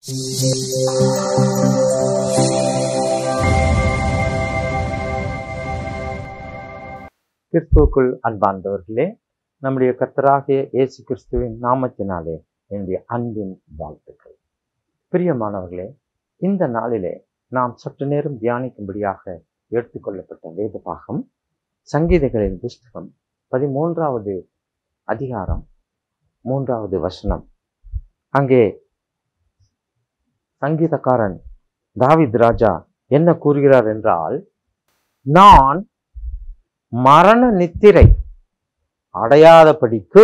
கிறிஸ்துவுக்குள் அன்பார்ந்தவர்களே நம்முடைய கர்த்தராகிய இயேசு கிறிஸ்துவின் நாமத்தினாலே என்னுடைய அன்பின் வாழ்த்துக்கள் பிரியமானவர்களே இந்த நாளிலே நாம் சற்று நேரம் தியானிக்கும்படியாக எடுத்துக்கொள்ளப்பட்ட வேத பாகம் சங்கீதங்களின் புஸ்தகம் பதிமூன்றாவது அதிகாரம் மூன்றாவது வசனம் அங்கே சங்கீதக்காரன் தாவித் ராஜா என்ன கூறுகிறார் என்றால் நான் மரண நித்திரை அடையாதபடிக்கு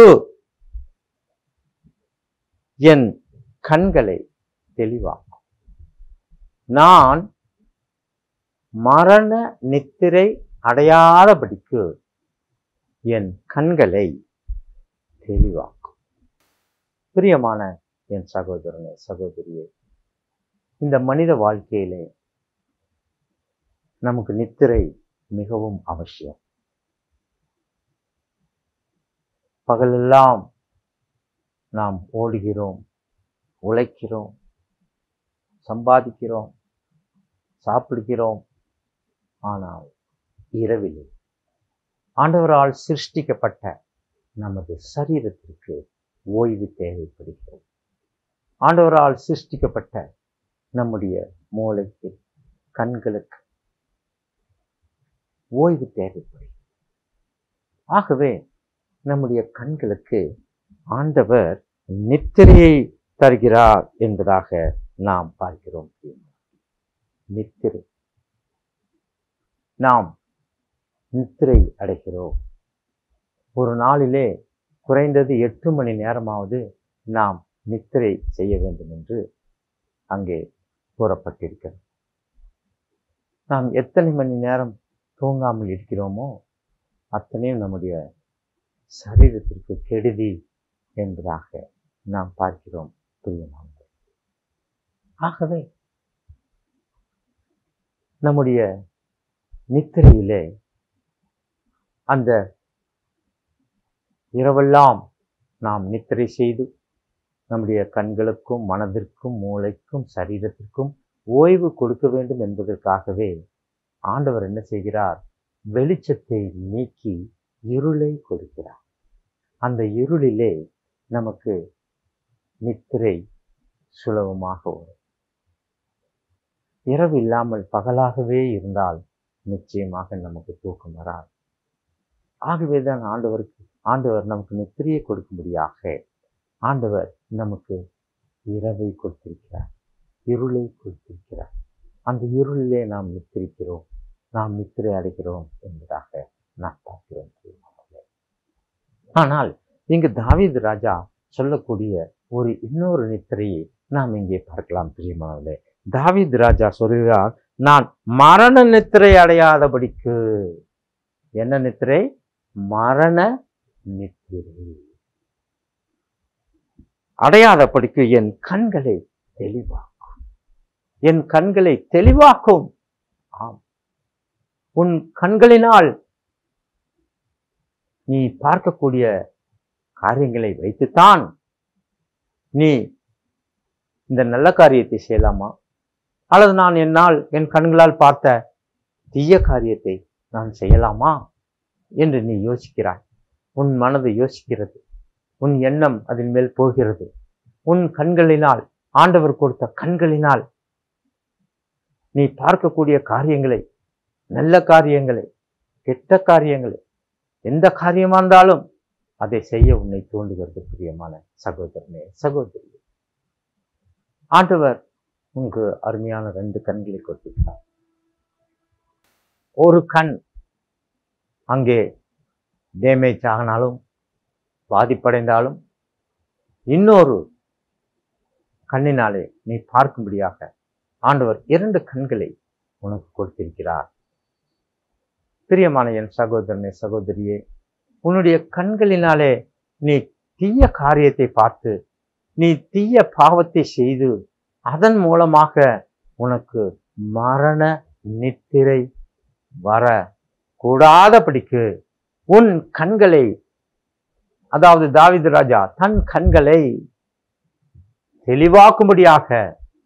என் கண்களை தெளிவாக்கும் நான் மரண நித்திரை அடையாதபடிக்கு என் கண்களை தெளிவாக்கும் பிரியமான என் சகோதரனே சகோதரியே இந்த மனித வாழ்க்கையிலே நமக்கு நித்திரை மிகவும் அவசியம் பகலெல்லாம் நாம் ஓடுகிறோம் உழைக்கிறோம் சம்பாதிக்கிறோம் சாப்பிடுகிறோம் ஆனால் இரவிலே ஆண்டவரால் சிருஷ்டிக்கப்பட்ட நமது சரீரத்திற்கு ஓய்வு தேவைப்படுகிறது ஆண்டவரால் சிருஷ்டிக்கப்பட்ட நம்முடைய மூளைக்கு கண்களுக்கு ஓய்வு தேவைப்படுகிறது ஆகவே நம்முடைய கண்களுக்கு ஆண்டவர் நித்திரையை தருகிறார் என்பதாக நாம் பார்க்கிறோம் நித்திரை நாம் நித்திரை அடைகிறோம் ஒரு நாளிலே குறைந்தது எட்டு மணி நேரமாவது நாம் நித்திரை செய்ய வேண்டும் என்று அங்கே கூறப்பட்டிருக்கிறது நாம் எத்தனை மணி நேரம் தூங்காமல் இருக்கிறோமோ அத்தனையும் நம்முடைய சரீரத்திற்கு கெடுதி என்பதாக நாம் பார்க்கிறோம் பிரியமானது ஆகவே நம்முடைய நித்திரையிலே அந்த இரவெல்லாம் நாம் நித்திரை செய்து நம்முடைய கண்களுக்கும் மனதிற்கும் மூளைக்கும் சரீரத்திற்கும் ஓய்வு கொடுக்க வேண்டும் என்பதற்காகவே ஆண்டவர் என்ன செய்கிறார் வெளிச்சத்தை நீக்கி இருளை கொடுக்கிறார் அந்த இருளிலே நமக்கு நித்திரை சுலபமாக வரும் இரவு இல்லாமல் பகலாகவே இருந்தால் நிச்சயமாக நமக்கு தூக்கம் வராது ஆகவேதான் ஆண்டவருக்கு ஆண்டவர் நமக்கு நித்திரையை கொடுக்கும்படியாக ஆண்டவர் நமக்கு இரவை கொடுத்திருக்கிறார் இருளை கொடுத்திருக்கிறார் அந்த இருளிலே நாம் நித்திரிக்கிறோம் நாம் நித்திரை அடைகிறோம் என்பதாக நாம் பார்க்கிறோம் ஆனால் இங்கு தாவீது ராஜா சொல்லக்கூடிய ஒரு இன்னொரு நித்திரையை நாம் இங்கே பார்க்கலாம் பிரியமானவர்களே தாவீது ராஜா சொல்கிறார் நான் மரண நித்திரை அடையாதபடிக்கு என்ன நித்திரை மரண நித்திரை அடையாதபடிக்கு என் கண்களை தெளிவாக்கும் என் கண்களை தெளிவாக்கும் ஆம் உன் கண்களினால் நீ பார்க்கக்கூடிய காரியங்களை வைத்துத்தான் நீ இந்த நல்ல காரியத்தை செய்யலாமா அல்லது நான் என்னால் என் கண்களால் பார்த்த தீய காரியத்தை நான் செய்யலாமா என்று நீ யோசிக்கிறாய் உன் மனது யோசிக்கிறது உன் எண்ணம் அதன் மேல் போகிறது உன் கண்களினால் ஆண்டவர் கொடுத்த கண்களினால் நீ பார்க்கக்கூடிய காரியங்களை நல்ல காரியங்களை கெட்ட காரியங்களை எந்த காரியமா இருந்தாலும் அதை செய்ய உன்னை தூண்டுகிறது பிரியமான சகோதரனே சகோதரி ஆண்டவர் உனக்கு அருமையான ரெண்டு கண்களை கொடுத்திருக்கிறார் ஒரு கண் அங்கே டேமேஜ் ஆகினாலும் பாதிப்படைந்தாலும் இன்னொரு கண்ணினாலே நீ பார்க்கும்படியாக ஆண்டவர் இரண்டு கண்களை உனக்கு கொடுத்திருக்கிறார் பிரியமான என் சகோதரனே சகோதரியே உன்னுடைய கண்களினாலே நீ தீய காரியத்தை பார்த்து நீ தீய பாவத்தை செய்து அதன் மூலமாக உனக்கு மரண நித்திரை வர கூடாதபடிக்கு உன் கண்களை அதாவது தாவிது ராஜா தன் கண்களை தெளிவாக்கும்படியாக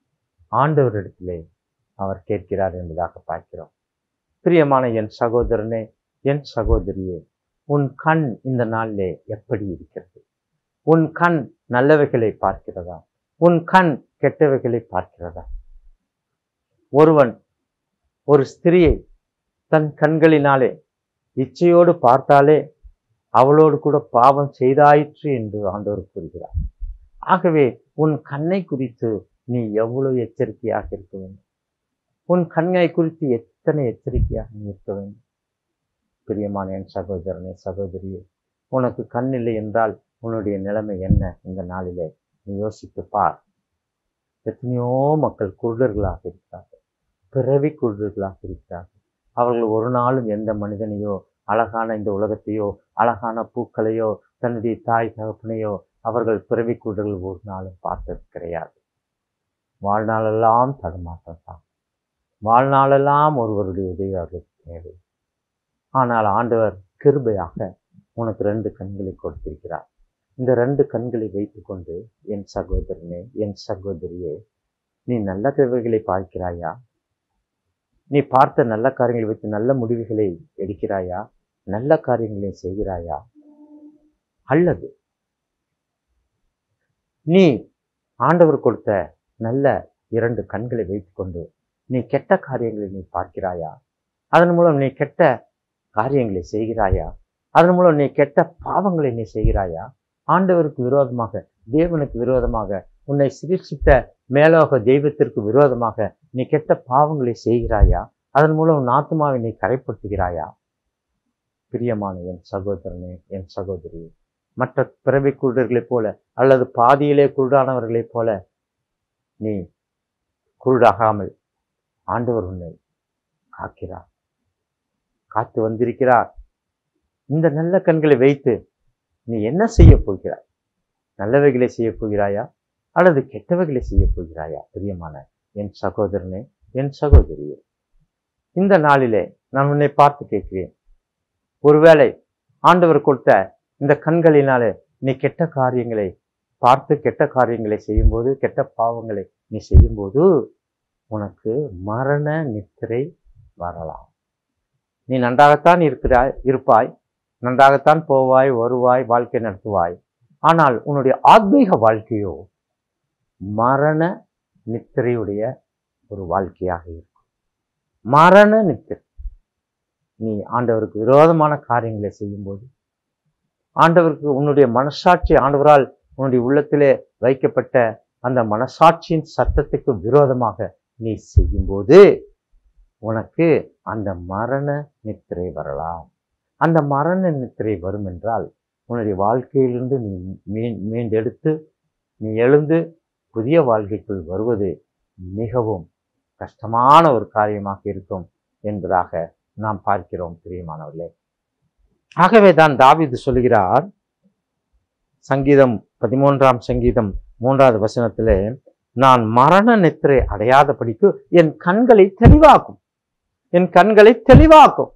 ஆண்டவரிடத்திலே அவர் கேட்கிறார் என்பதாக பார்க்கிறோம் பிரியமான என் சகோதரனே என் சகோதரியே உன் கண் இந்த நாளிலே எப்படி இருக்கிறது உன் கண் நல்லவைகளை பார்க்கிறதா உன் கண் கெட்டவைகளை பார்க்கிறதா ஒருவன் ஒரு ஸ்திரியை தன் கண்களினாலே இச்சையோடு பார்த்தாலே அவளோடு கூட பாவம் செய்தாயிற்று என்று ஆண்டவர் கூறுகிறார் ஆகவே உன் கண்ணை குறித்து நீ எவ்வளவு எச்சரிக்கையாக இருக்க வேண்டும் உன் கண்ணை குறித்து எத்தனை எச்சரிக்கையாக நீ இருக்க வேண்டும் பிரியமான என் சகோதரனே சகோதரியே உனக்கு கண் இல்லை என்றால் உன்னுடைய நிலைமை என்ன இந்த நாளிலே நீ யோசித்து பார் எத்தனையோ மக்கள் குருடர்களாக இருக்கிறார்கள் பிறவி குருடர்களாக இருக்கிறார்கள் அவர்கள் ஒரு நாளும் எந்த மனிதனையோ அழகான இந்த உலகத்தையோ அழகான பூக்களையோ தன்னுடைய தாய் தகப்பனையோ அவர்கள் பிறவி குருடர்கள் ஒரு நாளும் பார்த்தது கிடையாது வாழ்நாளெல்லாம் தடுமாற்றம் தான் வாழ்நாளெல்லாம் ஒருவருடைய உதவி அவர்களுக்கு தேவை ஆனால் ஆண்டவர் கிருபையாக உனக்கு ரெண்டு கண்களை கொடுத்திருக்கிறார் இந்த ரெண்டு கண்களை வைத்துக்கொண்டு என் சகோதரனே என் சகோதரியே நீ நல்ல கிருவைகளை பார்க்கிறாயா நீ பார்த்த நல்ல காரியங்களை வைத்து நல்ல முடிவுகளை எடுக்கிறாயா நல்ல காரியங்களை செய்கிறாயா அல்லது நீ ஆண்டவர் கொடுத்த நல்ல இரண்டு கண்களை வைத்துக்கொண்டு நீ கெட்ட காரியங்களை நீ பார்க்கிறாயா அதன் மூலம் நீ கெட்ட காரியங்களை செய்கிறாயா அதன் மூலம் நீ கெட்ட பாவங்களை நீ செய்கிறாயா ஆண்டவருக்கு விரோதமாக தேவனுக்கு விரோதமாக உன்னை சிகிச்சித்த மேலோக தெய்வத்திற்கு விரோதமாக நீ கெட்ட பாவங்களை செய்கிறாயா அதன் மூலம் உன் ஆத்மாவை நீ கரைப்படுத்துகிறாயா பிரியமான என் சகோதரனே என் சகோதரி மற்ற பிறவி குருடர்களைப் போல அல்லது பாதியிலே குருடானவர்களைப் போல நீ குருடாகாமல் ஆண்டவர் உன்னை காக்கிறார் காத்து வந்திருக்கிறார் இந்த நல்ல கண்களை வைத்து நீ என்ன செய்ய போகிறாய் நல்லவைகளை செய்ய போகிறாயா அல்லது கெட்டவைகளை செய்ய போகிறாயா பிரியமான என் சகோதரனே என் சகோதரியே இந்த நாளிலே நான் உன்னை பார்த்து கேட்கிறேன் ஒருவேளை ஆண்டவர் கொடுத்த இந்த கண்களினாலே நீ கெட்ட காரியங்களை பார்த்து கெட்ட காரியங்களை செய்யும்போது கெட்ட பாவங்களை நீ செய்யும்போது உனக்கு மரண நித்திரை வரலாம் நீ நன்றாகத்தான் இருக்கிறாய் இருப்பாய் நன்றாகத்தான் போவாய் வருவாய் வாழ்க்கை நடத்துவாய் ஆனால் உன்னுடைய ஆத்மீக வாழ்க்கையோ மரண நித்திரையுடைய ஒரு வாழ்க்கையாக இருக்கும் மரண நித்திரை நீ ஆண்டவருக்கு விரோதமான காரியங்களை செய்யும்போது ஆண்டவருக்கு உன்னுடைய மனசாட்சி ஆண்டவரால் உன்னுடைய உள்ளத்திலே வைக்கப்பட்ட அந்த மனசாட்சியின் சத்தத்துக்கு விரோதமாக நீ செய்யும்போது உனக்கு அந்த மரண நித்திரை வரலாம் அந்த மரண நித்திரை வரும் என்றால் உன்னுடைய வாழ்க்கையிலிருந்து நீ மீன் மீண்டெடுத்து நீ எழுந்து புதிய வாழ்க்கைக்குள் வருவது மிகவும் கஷ்டமான ஒரு காரியமாக இருக்கும் என்பதாக நாம் பார்க்கிறோம் பிரியமானவர்களே ஆகவே தான் தாவீது சொல்கிறார் சங்கீதம் பதிமூன்றாம் சங்கீதம் மூன்றாவது வசனத்திலே நான் மரண நித்திரை அடையாதபடிக்கு என் கண்களை தெளிவாக்கும் என் கண்களை தெளிவாக்கும்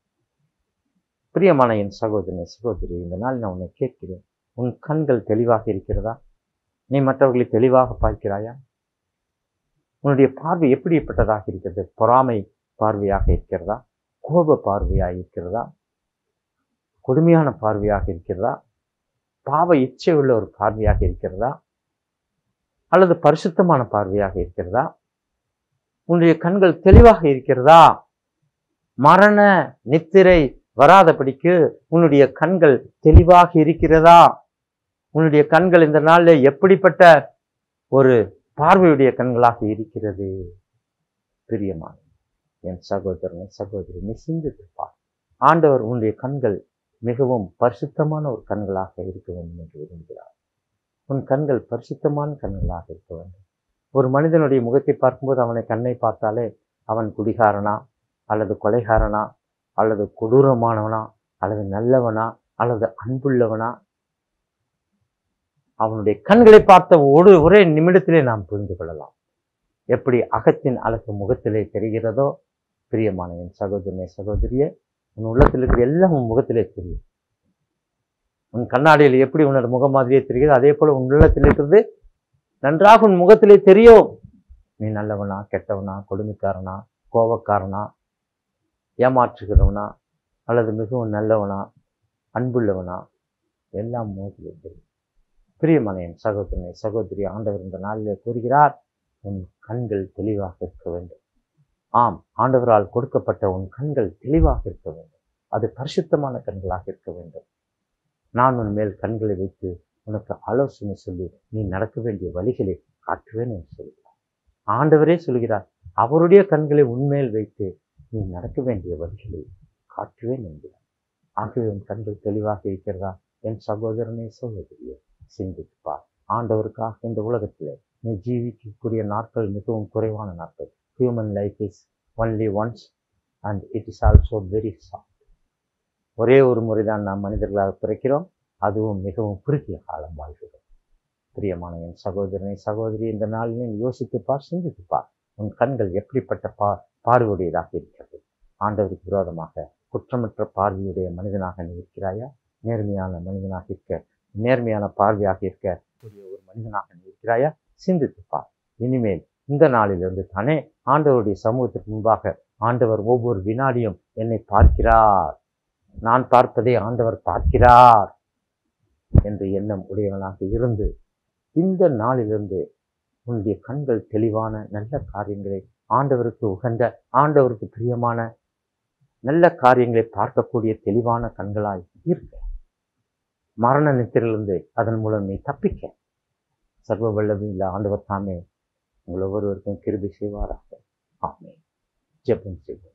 பிரியமான என் சகோதரனை சகோதரி இந்த நாள் நான் உன்னை கேட்கிறேன் உன் கண்கள் தெளிவாக இருக்கிறதா நீ மற்றவர்களை தெளிவாக பார்க்கிறாயா உன்னுடைய பார்வை எப்படிப்பட்டதாக இருக்கிறது பொறாமை பார்வையாக இருக்கிறதா கோப பார்வையாக இருக்கிறதா கொடுமையான பார்வையாக இருக்கிறதா பாவ இச்சை உள்ள ஒரு பார்வையாக இருக்கிறதா அல்லது பரிசுத்தமான பார்வையாக இருக்கிறதா உன்னுடைய கண்கள் தெளிவாக இருக்கிறதா மரண நித்திரை வராதபடிக்கு உன்னுடைய கண்கள் தெளிவாக இருக்கிறதா உன்னுடைய கண்கள் இந்த நாளில் எப்படிப்பட்ட ஒரு பார்வையுடைய கண்களாக இருக்கிறது பிரியமான என் சகோதரனை சகோதரி நீ சிந்தித்துப்பார் ஆண்டவர் உன்னுடைய கண்கள் மிகவும் பரிசுத்தமான ஒரு கண்களாக இருக்க வேண்டும் என்று விரும்புகிறார் உன் கண்கள் பரிசுத்தமான கண்களாக இருக்க வேண்டும் ஒரு மனிதனுடைய முகத்தை பார்க்கும்போது அவனை கண்ணை பார்த்தாலே அவன் குடிகாரனா அல்லது கொலைகாரனா அல்லது கொடூரமானவனா அல்லது நல்லவனா அல்லது அன்புள்ளவனா அவனுடைய கண்களை பார்த்த ஒரு ஒரே நிமிடத்திலே நாம் புரிந்து கொள்ளலாம் எப்படி அகத்தின் அழகு முகத்திலே தெரிகிறதோ பிரியமான என் சகோதரனே சகோதரியே உன் உள்ளத்தில் இருக்கிற எல்லாம் உன் முகத்திலே தெரியும் உன் கண்ணாடியில் எப்படி உன்னோட முகம் மாதிரியே தெரிகிறது அதே போல உன் உள்ளத்தில் இருக்கிறது நன்றாக உன் முகத்திலே தெரியும் நீ நல்லவனா கெட்டவனா கொடுமைக்காரனா கோபக்காரனா ஏமாற்றுகிறவனா அல்லது மிகவும் நல்லவனா அன்புள்ளவனா எல்லாம் மோதி தெரியும் பிரியமான என் சகோதரனை சகோதரி ஆண்டவர் இந்த நாளிலே கூறுகிறார் உன் கண்கள் தெளிவாக இருக்க வேண்டும் ஆம் ஆண்டவரால் கொடுக்கப்பட்ட உன் கண்கள் தெளிவாக இருக்க வேண்டும் அது பரிசுத்தமான கண்களாக இருக்க வேண்டும் நான் உன் மேல் கண்களை வைத்து உனக்கு ஆலோசனை சொல்லி நீ நடக்க வேண்டிய வழிகளை காட்டுவேன் என்று சொல்கிறார் ஆண்டவரே சொல்கிறார் அவருடைய கண்களை உன்மேல் வைத்து நீ நடக்க வேண்டிய வழிகளை காட்டுவேன் என்கிறார் ஆகவே உன் கண்கள் தெளிவாக இருக்கிறதா என் சகோதரனே சகோதரியே சிந்தித்துப்பார் ஆண்டவருக்காக இந்த உலகத்தில் நீ ஜீவிக்கக்கூடிய நாட்கள் மிகவும் குறைவான நாட்கள் human life is only once and it is also very soft ஒரே ஒரு முறை தான் நாம் மனிதர்களாக பிறக்கிறோம் அதுவும் மிகவும் குறுகிய காலம் வாழ்கிறோம் பிரியமான என் சகோதரனை சகோதரி இந்த நாளில் நீ யோசித்துப்பார் சிந்தித்துப்பார் உன் கண்கள் எப்படிப்பட்ட பா பார்வையுடையதாக இருக்கிறது ஆண்டவருக்கு விரோதமாக குற்றமற்ற பார்வையுடைய மனிதனாக நீ இருக்கிறாயா நேர்மையான மனிதனாக இருக்க நேர்மையான பார்வையாக இருக்க கூடிய ஒரு மனிதனாக நீ இருக்கிறாயா சிந்தித்துப்பார் இனிமேல் இந்த நாளிலிருந்து தானே ஆண்டவருடைய சமூகத்திற்கு முன்பாக ஆண்டவர் ஒவ்வொரு வினாடியும் என்னை பார்க்கிறார் நான் பார்ப்பதை ஆண்டவர் பார்க்கிறார் என்ற எண்ணம் உடையவனாக இருந்து இந்த நாளிலிருந்து உன்னுடைய கண்கள் தெளிவான நல்ல காரியங்களை ஆண்டவருக்கு உகந்த ஆண்டவருக்கு பிரியமான நல்ல காரியங்களை பார்க்கக்கூடிய தெளிவான கண்களாய் இருக்க மரண நித்திரிலிருந்து அதன் மூலம் நீ தப்பிக்க சர்வ வல்லமையில் ஆண்டவர் தாமே உங்கள் ஒவ்வொருவருக்கும் கிருபி செய்வாராக ஆமே ஜெபம் செய்வோம்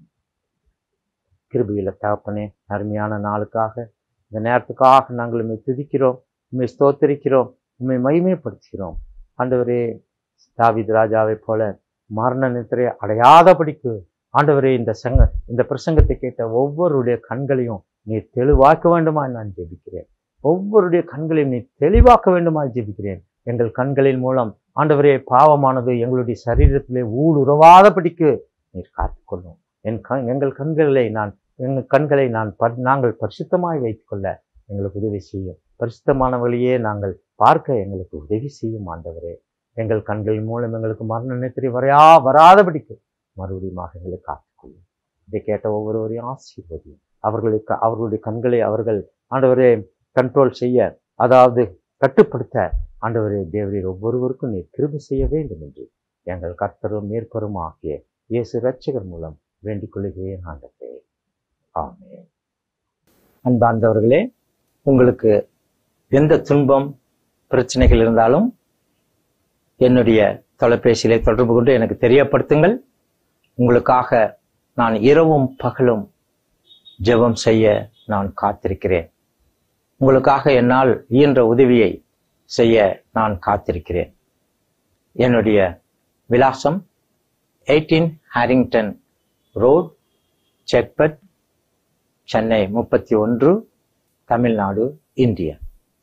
கிருபியில தகப்பனே அருமையான நாளுக்காக இந்த நேரத்துக்காக நாங்கள் உண்மை துதிக்கிறோம் உண்மை ஸ்தோத்தரிக்கிறோம் உண்மை மகிமைப்படுத்துகிறோம் ஆண்டவரே தாவித் ராஜாவை போல மரண நித்திரை அடையாதபடிக்கு ஆண்டவரே இந்த சங்க இந்த பிரசங்கத்தை கேட்ட ஒவ்வொருடைய கண்களையும் நீ தெளிவாக்க வேண்டுமா நான் ஜெபிக்கிறேன் ஒவ்வொருடைய கண்களையும் நீ தெளிவாக்க வேண்டுமா ஜெபிக்கிறேன் எங்கள் கண்களின் மூலம் ஆண்டவரே பாவமானது எங்களுடைய சரீரத்திலே ஊடுருவாதபடிக்கு நீர் காத்துக்கொள்ளும் என் கண் எங்கள் கண்களை நான் எங்கள் கண்களை நான் பர் நாங்கள் பரிசுத்தமாய் வைத்துக்கொள்ள எங்களுக்கு உதவி செய்யும் பரிசுத்தமான வழியே நாங்கள் பார்க்க எங்களுக்கு உதவி செய்யும் ஆண்டவரே எங்கள் கண்கள் மூலம் எங்களுக்கு மரண நித்திரை வரையா வராதபடிக்கு மறுபடியும் எங்களை காத்துக்கொள்ளும் இதை கேட்ட ஒவ்வொருவரையும் ஆசீர்வதியும் அவர்களுக்கு அவர்களுடைய கண்களை அவர்கள் ஆண்டவரே கண்ட்ரோல் செய்ய அதாவது கட்டுப்படுத்த ஆண்டவரே தேவரீர் ஒவ்வொருவருக்கும் நீர் கிருபி செய்ய வேண்டும் என்று எங்கள் கர்த்தரும் மேற்பரும் ஆகிய இயேசு ரட்சகர் மூலம் வேண்டிக் கொள்கிறேன் ஆண்டவரே ஆமே அன்பார்ந்தவர்களே உங்களுக்கு எந்த துன்பம் பிரச்சனைகள் இருந்தாலும் என்னுடைய தொலைபேசியிலே தொடர்பு கொண்டு எனக்கு தெரியப்படுத்துங்கள் உங்களுக்காக நான் இரவும் பகலும் ஜெபம் செய்ய நான் காத்திருக்கிறேன் உங்களுக்காக என்னால் இயன்ற உதவியை செய்ய நான் காத்திருக்கிறேன் என்னுடைய விலாசம் எயிட்டீன் ஹாரிங்டன் ரோட் செக்பட் சென்னை முப்பத்தி ஒன்று தமிழ்நாடு இந்தியா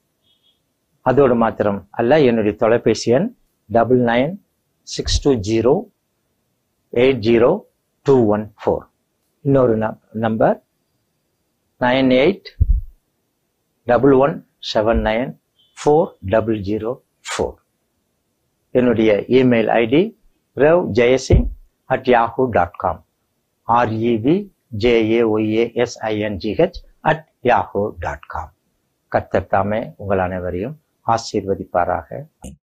அதோடு மாத்திரம் அல்ல என்னுடைய தொலைபேசி எண் double nine six two zero eight zero two one four இன்னொரு number nine eight double one seven nine four double zero four என்னுடைய email ID ரவ் Jayasingh at Yahoo dot com REV JAYASINGH at Yahoo dot com கர்த்தர் தாமே உங்கள் அனைவரையும் ஆசீர்வதிப்பாராக